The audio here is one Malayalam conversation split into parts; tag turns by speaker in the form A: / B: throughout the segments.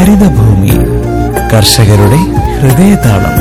A: ഹരിതഭൂമി കർഷകരുടെ ഹൃദയതാളം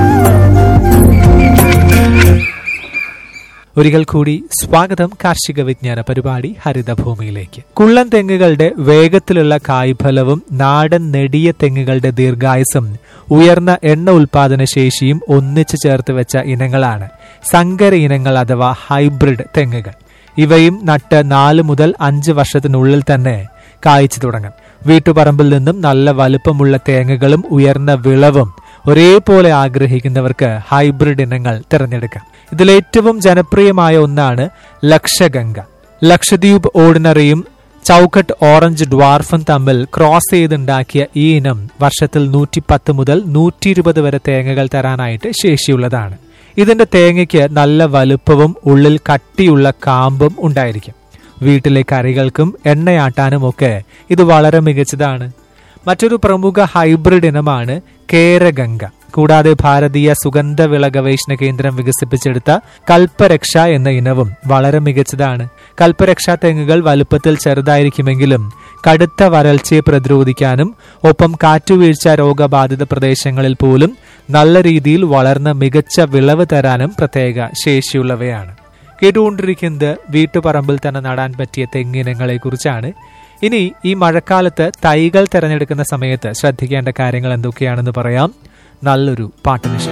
B: ഒരിക്കൽ കൂടി സ്വാഗതം കാർഷിക വിജ്ഞാന പരിപാടി ഹരിതഭൂമിയിലേക്ക് കുള്ളൻ തെങ്ങുകളുടെ വേഗത്തിലുള്ള കായ്ഫലവും നാടൻ നെടിയ തെങ്ങുകളുടെ ദീർഘായുസും ഉയർന്ന എണ്ണ ഉൽപാദന ശേഷിയും ഒന്നിച്ചു ചേർത്ത് വെച്ച ഇനങ്ങളാണ് സങ്കര ഇനങ്ങൾ അഥവാ ഹൈബ്രിഡ് തെങ്ങുകൾ ഇവയും നട്ട് നാല് മുതൽ അഞ്ച് വർഷത്തിനുള്ളിൽ തന്നെ കായ്ച്ചു തുടങ്ങും വീട്ടുപറമ്പിൽ നിന്നും നല്ല വലുപ്പമുള്ള തേങ്ങകളും ഉയർന്ന വിളവും ഒരേപോലെ ആഗ്രഹിക്കുന്നവർക്ക് ഹൈബ്രിഡ് ഇനങ്ങൾ തിരഞ്ഞെടുക്കാം ഇതിലേറ്റവും ജനപ്രിയമായ ഒന്നാണ് ലക്ഷഗംഗ ലക്ഷദ്വീപ് ഓർഡിനറിയും ചൗക്കട്ട് ഓറഞ്ച് ഡ്വാർഫും തമ്മിൽ ക്രോസ് ചെയ്തുണ്ടാക്കിയ ഈ ഇനം വർഷത്തിൽ നൂറ്റി പത്ത് മുതൽ നൂറ്റി ഇരുപത് വരെ തേങ്ങകൾ തരാനായിട്ട് ശേഷിയുള്ളതാണ് ഇതിന്റെ തേങ്ങയ്ക്ക് നല്ല വലുപ്പവും ഉള്ളിൽ കട്ടിയുള്ള കാമ്പും ഉണ്ടായിരിക്കും വീട്ടിലെ കറികൾക്കും എണ്ണയാട്ടാനുമൊക്കെ ഇത് വളരെ മികച്ചതാണ് മറ്റൊരു പ്രമുഖ ഹൈബ്രിഡ് ഇനമാണ് കേരഗംഗ കൂടാതെ ഭാരതീയ സുഗന്ധവിള ഗവേഷണ കേന്ദ്രം വികസിപ്പിച്ചെടുത്ത കൽപ്പരക്ഷ എന്ന ഇനവും വളരെ മികച്ചതാണ് കൽപ്പരക്ഷ തെങ്ങുകൾ വലുപ്പത്തിൽ ചെറുതായിരിക്കുമെങ്കിലും കടുത്ത വരൾച്ചയെ പ്രതിരോധിക്കാനും ഒപ്പം കാറ്റുവീഴ്ച രോഗബാധിത പ്രദേശങ്ങളിൽ പോലും നല്ല രീതിയിൽ വളർന്ന മികച്ച വിളവ് തരാനും പ്രത്യേക ശേഷിയുള്ളവയാണ് കേട്ടുകൊണ്ടിരിക്കുന്നത് വീട്ടുപറമ്പിൽ തന്നെ നടാൻ പറ്റിയ തെങ്ങിനങ്ങളെ കുറിച്ചാണ് ഇനി ഈ മഴക്കാലത്ത് തൈകൾ തിരഞ്ഞെടുക്കുന്ന സമയത്ത് ശ്രദ്ധിക്കേണ്ട കാര്യങ്ങൾ എന്തൊക്കെയാണെന്ന് പറയാം നല്ലൊരു പാട്ടിന് ശേഷം